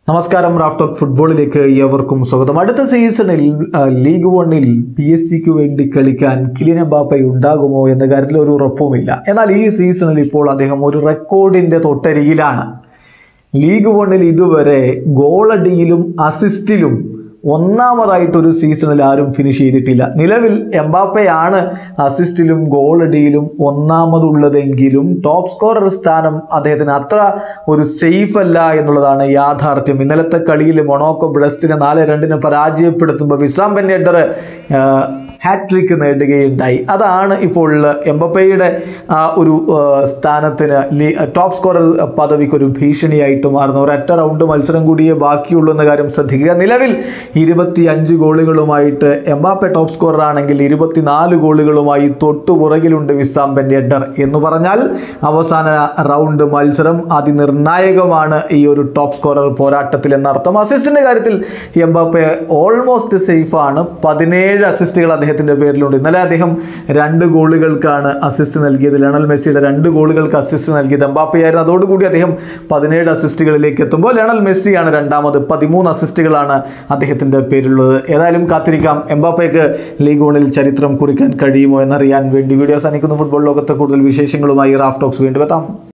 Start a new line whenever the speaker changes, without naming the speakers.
നമസ്കാരം റാഫ്റ്റോക്ക് ഫുട്ബോളിലേക്ക് ഏവർക്കും സ്വാഗതം അടുത്ത സീസണിൽ ആ, ലീഗ് വണ്ണിൽ പി എസ് ജിക്ക് വേണ്ടി കളിക്കാൻ കിലിൻ എംബാപ്പെ ഉണ്ടാകുമോ എന്ന കാര്യത്തിൽ ഒരു ഉറപ്പുമില്ല എന്നാൽ ഈ സീസണിൽ ഇപ്പോൾ അദ്ദേഹം ഒരു റെക്കോർഡിന്റെ തൊട്ടരികിലാണ് ലീഗ് വണ്ണിൽ ഇതുവരെ ഗോളടിയിലും അസിസ്റ്റിലും ഒന്നാമതായിട്ടൊരു സീസണിൽ ആരും ഫിനിഷ് ചെയ്തിട്ടില്ല നിലവിൽ എംബാപ്പയാണ് അസിസ്റ്റിലും ഗോളടിയിലും ഒന്നാമതുള്ളതെങ്കിലും ടോപ്പ് സ്കോറർ സ്ഥാനം അദ്ദേഹത്തിന് അത്ര ഒരു സേഫ് അല്ല എന്നുള്ളതാണ് യാഥാർത്ഥ്യം ഇന്നലത്തെ കളിയിൽ മൊണോക്കോ ബ്രസ്റ്റിനെ നാല് രണ്ടിന് പരാജയപ്പെടുത്തുമ്പോൾ വിസാം ബെന്നേഡർ ഹാട്രിക്ക് നേടുകയുണ്ടായി അതാണ് ഇപ്പോൾ എംബപ്പയുടെ ആ ഒരു ആ, സ്ഥാനത്തിന് ലീ- ടോപ്പ് സ്കോറർ പദവിക്ക് ഒരു ഭീഷണിയായിട്ട് മാറുന്നു ഒരൊറ്റ റൗണ്ട് മത്സരം കൂടിയേ ബാക്കിയുള്ളൂ എന്ന കാര്യം ശ്രദ്ധിക്കുക നിലവിൽ ഇരുപത്തി അഞ്ച് ഗോളുകളുമായിട്ട് എംബാപ്പെ ടോപ്പ് സ്കോറർ ആണെങ്കിൽ ഇരുപത്തിനാല് ഗോളുകളുമായി തൊട്ടു പുറകിലുണ്ട് വിസാം ബെന്നേഡർ എന്ന് പറഞ്ഞാൽ അവസാന റൗണ്ട് മത്സരം അതിനിർണായകമാണ് ഈ ഒരു ടോപ്പ് സ്കോറർ പോരാട്ടത്തിൽ എന്നർത്ഥം അസിസ്റ്റിന്റെ കാര്യത്തിൽ എംബാപ്പെ ഓൾമോസ്റ്റ് സേഫ് ആണ് പതിനേഴ് അസിസ്റ്റുകൾ അദ്ദേഹത്തിന്റെ പേരിലുണ്ട് ഇന്നലെ അദ്ദേഹം രണ്ട് ഗോളുകൾക്കാണ് അസിസ്റ്റ് നൽകിയത് ലണൽ മെസ്സിയുടെ രണ്ട് ഗോളുകൾക്ക് അസിസ്റ്റ് നൽകിയത് എംബാപ്പയായിരുന്നു അതോടുകൂടി അദ്ദേഹം പതിനേഴ് അസിസ്റ്റുകളിലേക്ക് എത്തുമ്പോൾ ലണൽ മെസ്സിയാണ് രണ്ടാമത് പതിമൂന്ന് അസിസ്റ്റുകളാണ് അദ്ദേഹത്തിന്റെ പേരിലുള്ളത് ഏതായാലും കാത്തിരിക്കാം എംബാപ്പയ്ക്ക് ലീഗ് വണിൽ ചരിത്രം കുറിക്കാൻ കഴിയുമോ എന്നറിയാൻ വേണ്ടി വീഡിയോ സാധിക്കുന്ന ഫുട്ബോൾ ലോകത്തെ കൂടുതൽ വിശേഷങ്ങളുമായി റാഫ് ടോക്സ് വീണ്ടും എത്താം